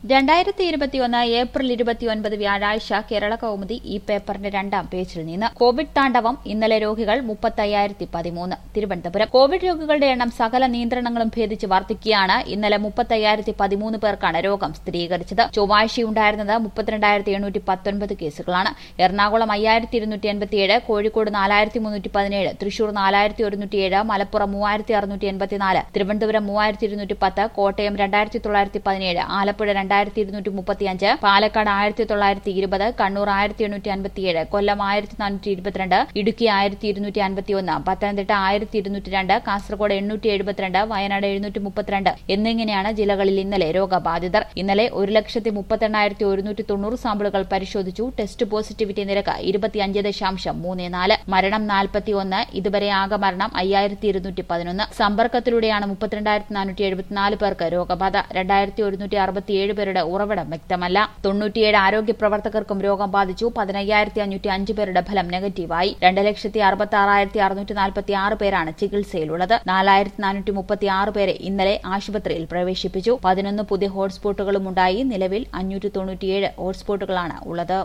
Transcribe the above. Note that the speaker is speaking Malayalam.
രണ്ടായിരത്തി ഇരുപത്തിയൊന്ന് ഏപ്രിൽ ഇരുപത്തിയൊൻപത് വ്യാഴാഴ്ച കേരള കൗമുദി ഈ പേപ്പറിന്റെ രണ്ടാം പേജിൽ നിന്ന് കോവിഡ് താണ്ഡവം ഇന്നലെ രോഗികൾ മുപ്പത്തയ്യായിരത്തി പതിമൂന്ന് തിരുവനന്തപുരം കോവിഡ് രോഗികളുടെ എണ്ണം സകല നിയന്ത്രണങ്ങളും ഭേദിച്ച് വർദ്ധിക്കുകയാണ് ഇന്നലെ മുപ്പത്തയ്യായിരത്തി പതിമൂന്ന് പേർക്കാണ് രോഗം സ്ഥിരീകരിച്ചത് ചൊവ്വാഴ്ചയുണ്ടായിരുന്നത് മുപ്പത്തിരണ്ടായിരത്തി എണ്ണൂറ്റി പത്തൊൻപത് കേസുകളാണ് എറണാകുളം അയ്യായിരത്തി ഇരുന്നൂറ്റി എൺപത്തിയേഴ് കോഴിക്കോട് നാലായിരത്തി മുന്നൂറ്റി പതിനേഴ് തൃശൂർ നാലായിരത്തി ഒരുന്നൂറ്റിയേഴ് മലപ്പുറം മൂവായിരത്തി അറുന്നൂറ്റി എൺപത്തിനാല് തിരുവനന്തപുരം മൂവായിരത്തി ഇരുന്നൂറ്റി പത്ത് കോട്ടയം രണ്ടായിരത്തി തൊള്ളായിരത്തി പതിനേഴ് ആലപ്പുഴ രണ്ടായിരത്തി ഇരുന്നൂറ്റി മുപ്പത്തിയഞ്ച് പാലക്കാട് ആയിരത്തി തൊള്ളായിരത്തി ഇരുപത് കണ്ണൂർ ആയിരത്തി എണ്ണൂറ്റി അൻപത്തിയേഴ് കൊല്ലം ആയിരത്തി നാനൂറ്റി ഇരുപത്തിരണ്ട് ഇടുക്കി ആയിരത്തി ഇരുന്നൂറ്റി അൻപത്തിയൊന്ന് പത്തനംതിട്ട ആയിരത്തി ഇരുന്നൂറ്റി രണ്ട് കാസർഗോഡ് എണ്ണൂറ്റി എഴുപത്തിരണ്ട് വയനാട് എഴുന്നൂറ്റി മുപ്പത്തിരണ്ട് എന്നിങ്ങനെയാണ് ജില്ലകളിൽ ഇന്നലെ രോഗബാധിതർ ഇന്നലെ ഒരു ലക്ഷത്തി മുപ്പത്തെണ്ണായിരത്തി ഒരുന്നൂറ്റി തൊണ്ണൂറ് സാമ്പിളുകൾ പരിശോധിച്ചു ടെസ്റ്റ് പോസിറ്റിവിറ്റി നിരക്ക് ഇരുപത്തിയഞ്ച് ദശാംശം മൂന്ന് നാല് മരണം നാൽപ്പത്തിയൊന്ന് ഇതുവരെ ആകെ മരണം അയ്യായിരത്തി ഇരുന്നൂറ്റി പതിനൊന്ന് സമ്പർക്കത്തിലൂടെയാണ് മുപ്പത്തിരണ്ടായിരത്തി നാനൂറ്റി എഴുപത്തിനാല് പേർക്ക് രോഗബാധ രണ്ടായിരത്തി ഒരുന്നൂറ്റി അറുപത്തിയേഴ് പേരുടെ ഉറവിടം വ്യക്തമല്ല തൊണ്ണൂറ്റിയേഴ് ആരോഗ്യ പ്രവർത്തകർക്കും രോഗം ബാധിച്ചു പതിനയ്യായിരത്തി അഞ്ഞൂറ്റി അഞ്ച് പേരുടെ ഫലം നെഗറ്റീവായി രണ്ട് ലക്ഷത്തി അറുപത്തി ആറായിരത്തി അറുന്നൂറ്റി നാൽപ്പത്തി ആറ് പേരാണ് ചികിത്സയിലുള്ളത് നാലായിരത്തി നാനൂറ്റി മുപ്പത്തി ആറ് പേരെ ഇന്നലെ ആശുപത്രിയിൽ പ്രവേശിപ്പിച്ചു പതിനൊന്ന് പുതിയ ഹോട്ട്സ്പോട്ടുകളും ഉണ്ടായി നിലവിൽ അഞ്ഞൂറ്റി തൊണ്ണൂറ്റിയേഴ് ഹോട്ട്സ്പോട്ടുകളാണ് ഉള്ളത്